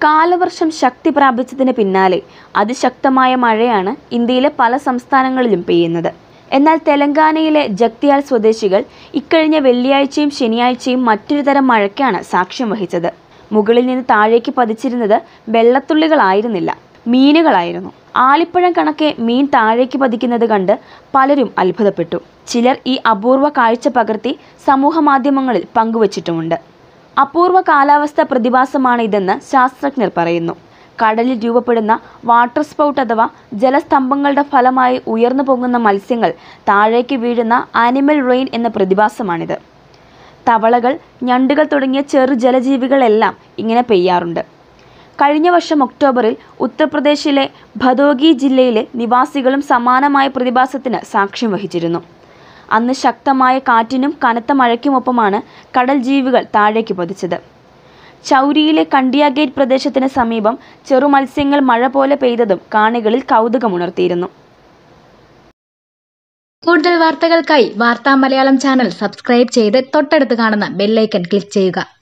കാലവർഷം ശക്തി പ്രാപിച്ചതിന് പിന്നാലെ അതിശക്തമായ മഴയാണ് ഇന്ത്യയിലെ പല സംസ്ഥാനങ്ങളിലും പെയ്യുന്നത് എന്നാൽ തെലങ്കാനയിലെ ജഗ്തിയാൽ സ്വദേശികൾ ഇക്കഴിഞ്ഞ വെള്ളിയാഴ്ചയും ശനിയാഴ്ചയും മറ്റൊരു തരം മഴയ്ക്കാണ് സാക്ഷ്യം വഹിച്ചത് മുകളിൽ നിന്ന് താഴേക്ക് പതിച്ചിരുന്നത് വെള്ളത്തുള്ളികളായിരുന്നില്ല മീനുകളായിരുന്നു ആലിപ്പഴം കണക്കെ മീൻ താഴേക്ക് പതിക്കുന്നത് കണ്ട് പലരും അത്ഭുതപ്പെട്ടു ചിലർ ഈ അപൂർവ കാഴ്ച പകർത്തി സമൂഹമാധ്യമങ്ങളിൽ പങ്കുവച്ചിട്ടുമുണ്ട് അപൂർവ കാലാവസ്ഥ പ്രതിഭാസമാണ് ഇതെന്ന് ശാസ്ത്രജ്ഞർ പറയുന്നു കടലിൽ രൂപപ്പെടുന്ന വാട്ടർ സ്പൗട്ട് അഥവാ ജലസ്തംഭങ്ങളുടെ ഫലമായി ഉയർന്നു പൊങ്ങുന്ന മത്സ്യങ്ങൾ താഴേക്ക് വീഴുന്ന ആനിമൽ റെയിൻ എന്ന പ്രതിഭാസമാണിത് തവളകൾ ഞണ്ടുകൾ തുടങ്ങിയ ചെറു ജലജീവികളെല്ലാം ഇങ്ങനെ പെയ്യാറുണ്ട് കഴിഞ്ഞ വർഷം ഒക്ടോബറിൽ ഉത്തർപ്രദേശിലെ ഭദോഗി ജില്ലയിലെ നിവാസികളും സമാനമായ പ്രതിഭാസത്തിന് സാക്ഷ്യം വഹിച്ചിരുന്നു അന്ന് ശക്തമായ കാറ്റിനും കനത്ത മഴയ്ക്കുമൊപ്പമാണ് കടൽ ജീവികൾ താഴേക്ക് പതിച്ചത് ചൗരിയിലെ കണ്ടിയ ഗേറ്റ് പ്രദേശത്തിന് സമീപം ചെറുമത്സ്യങ്ങൾ മഴ പോലെ പെയ്തതും കാണികളിൽ കൗതുകമുണർത്തിയിരുന്നു കൂടുതൽ വാർത്തകൾക്കായി വാർത്താ മലയാളം ചാനൽ സബ്സ്ക്രൈബ് ചെയ്ത് തൊട്ടടുത്ത് കാണുന്ന ബെല്ലൈക്കൺ ക്ലിക്ക് ചെയ്യുക